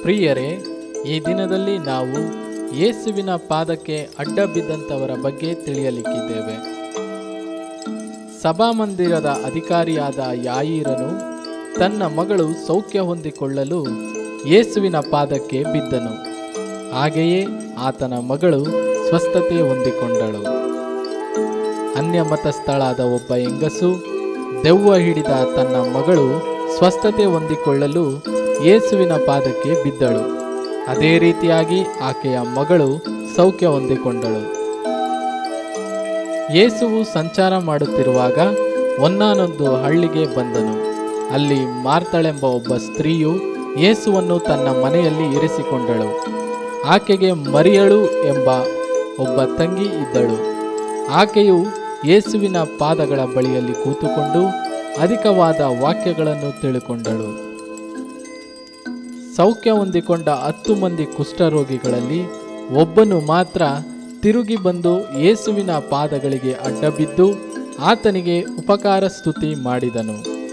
ಪ್ರಿಯರೇ ಈ ದಿನದಲ್ಲಿ ನಾವು ಯೇಸುವಿನ ಪಾದಕ್ಕೆ ಅಡ್ಡ ಬಿದ್ದಂಥವರ ಬಗ್ಗೆ ತಿಳಿಯಲಿಕ್ಕಿದ್ದೇವೆ ಸಭಾಮಂದಿರದ ಅಧಿಕಾರಿಯಾದ ಯಾಯೀರನು ತನ್ನ ಮಗಳು ಸೌಖ್ಯ ಹೊಂದಿಕೊಳ್ಳಲು ಯೇಸುವಿನ ಪಾದಕ್ಕೆ ಬಿದ್ದನು ಹಾಗೆಯೇ ಆತನ ಮಗಳು ಸ್ವಸ್ಥತೆ ಹೊಂದಿಕೊಂಡಳು ಅನ್ಯ ಮತಸ್ಥಳಾದ ಒಬ್ಬ ಹೆಂಗಸು ದೆವ್ವ ಹಿಡಿದ ತನ್ನ ಮಗಳು ಸ್ವಸ್ಥತೆ ಹೊಂದಿಕೊಳ್ಳಲು ಯೇಸುವಿನ ಪಾದಕ್ಕೆ ಬಿದ್ದಳು ಅದೇ ರೀತಿಯಾಗಿ ಆಕೆಯ ಮಗಳು ಸೌಖ್ಯ ಹೊಂದಿಕೊಂಡಳು ಯೇಸುವು ಸಂಚಾರ ಮಾಡುತ್ತಿರುವಾಗ ಒಂದಾನೊಂದು ಹಳ್ಳಿಗೆ ಬಂದನು ಅಲ್ಲಿ ಮಾರ್ತಳೆಂಬ ಒಬ್ಬ ಸ್ತ್ರೀಯು ಯೇಸುವನ್ನು ತನ್ನ ಮನೆಯಲ್ಲಿ ಇರಿಸಿಕೊಂಡಳು ಆಕೆಗೆ ಮರಿಯಳು ಎಂಬ ಒಬ್ಬ ತಂಗಿ ಇದ್ದಳು ಆಕೆಯು ಯೇಸುವಿನ ಪಾದಗಳ ಬಳಿಯಲ್ಲಿ ಕೂತುಕೊಂಡು ಅಧಿಕವಾದ ವಾಕ್ಯಗಳನ್ನು ತಿಳುಕೊಂಡಳು ಸೌಖ್ಯ ಹೊಂದಿಕೊಂಡ ಹತ್ತು ಮಂದಿ ಕುಷ್ಠರೋಗಿಗಳಲ್ಲಿ ಒಬ್ಬನು ಮಾತ್ರ ತಿರುಗಿ ಬಂದು ಯೇಸುವಿನ ಪಾದಗಳಿಗೆ ಅಡ್ಡಬಿದ್ದು ಆತನಿಗೆ ಉಪಕಾರ ಸ್ತುತಿ ಮಾಡಿದನು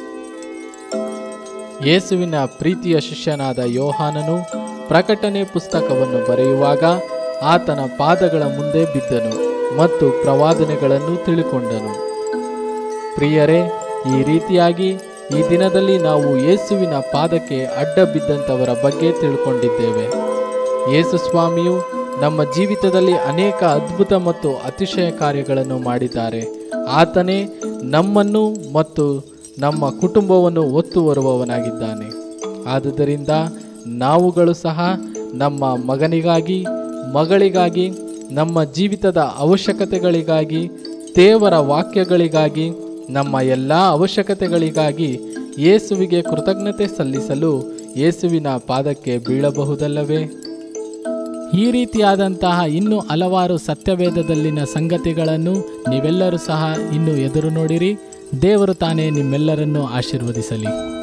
ಯೇಸುವಿನ ಪ್ರೀತಿಯ ಶಿಷ್ಯನಾದ ಯೋಹಾನನು ಪ್ರಕಟಣೆ ಪುಸ್ತಕವನ್ನು ಬರೆಯುವಾಗ ಆತನ ಪಾದಗಳ ಮುಂದೆ ಬಿದ್ದನು ಮತ್ತು ಪ್ರವಾದನೆಗಳನ್ನು ತಿಳುಕೊಂಡನು ಪ್ರಿಯರೇ ಈ ರೀತಿಯಾಗಿ ಈ ದಿನದಲ್ಲಿ ನಾವು ಯೇಸುವಿನ ಪಾದಕ್ಕೆ ಅಡ್ಡ ಬಿದ್ದಂಥವರ ಬಗ್ಗೆ ತಿಳ್ಕೊಂಡಿದ್ದೇವೆ ಯೇಸು ಸ್ವಾಮಿಯು ನಮ್ಮ ಜೀವಿತದಲ್ಲಿ ಅನೇಕ ಅದ್ಭುತ ಮತ್ತು ಅತಿಶಯ ಕಾರ್ಯಗಳನ್ನು ಮಾಡಿದ್ದಾರೆ ಆತನೇ ನಮ್ಮನ್ನು ಮತ್ತು ನಮ್ಮ ಕುಟುಂಬವನ್ನು ಒತ್ತು ಹೊರುವವನಾಗಿದ್ದಾನೆ ಆದುದರಿಂದ ನಾವುಗಳು ಸಹ ನಮ್ಮ ಮಗನಿಗಾಗಿ ಮಗಳಿಗಾಗಿ ನಮ್ಮ ಜೀವಿತದ ಅವಶ್ಯಕತೆಗಳಿಗಾಗಿ ದೇವರ ವಾಕ್ಯಗಳಿಗಾಗಿ ನಮ್ಮ ಎಲ್ಲ ಅವಶ್ಯಕತೆಗಳಿಗಾಗಿ ಯೇಸುವಿಗೆ ಕೃತಜ್ಞತೆ ಸಲ್ಲಿಸಲು ಯೇಸುವಿನ ಪಾದಕ್ಕೆ ಬೀಳಬಹುದಲ್ಲವೇ ಈ ರೀತಿಯಾದಂತಹ ಇನ್ನೂ ಹಲವಾರು ಸತ್ಯವೇದದಲ್ಲಿನ ಸಂಗತಿಗಳನ್ನು ನೀವೆಲ್ಲರೂ ಸಹ ಇನ್ನೂ ಎದುರು ನೋಡಿರಿ ದೇವರು ತಾನೇ ನಿಮ್ಮೆಲ್ಲರನ್ನೂ ಆಶೀರ್ವದಿಸಲಿ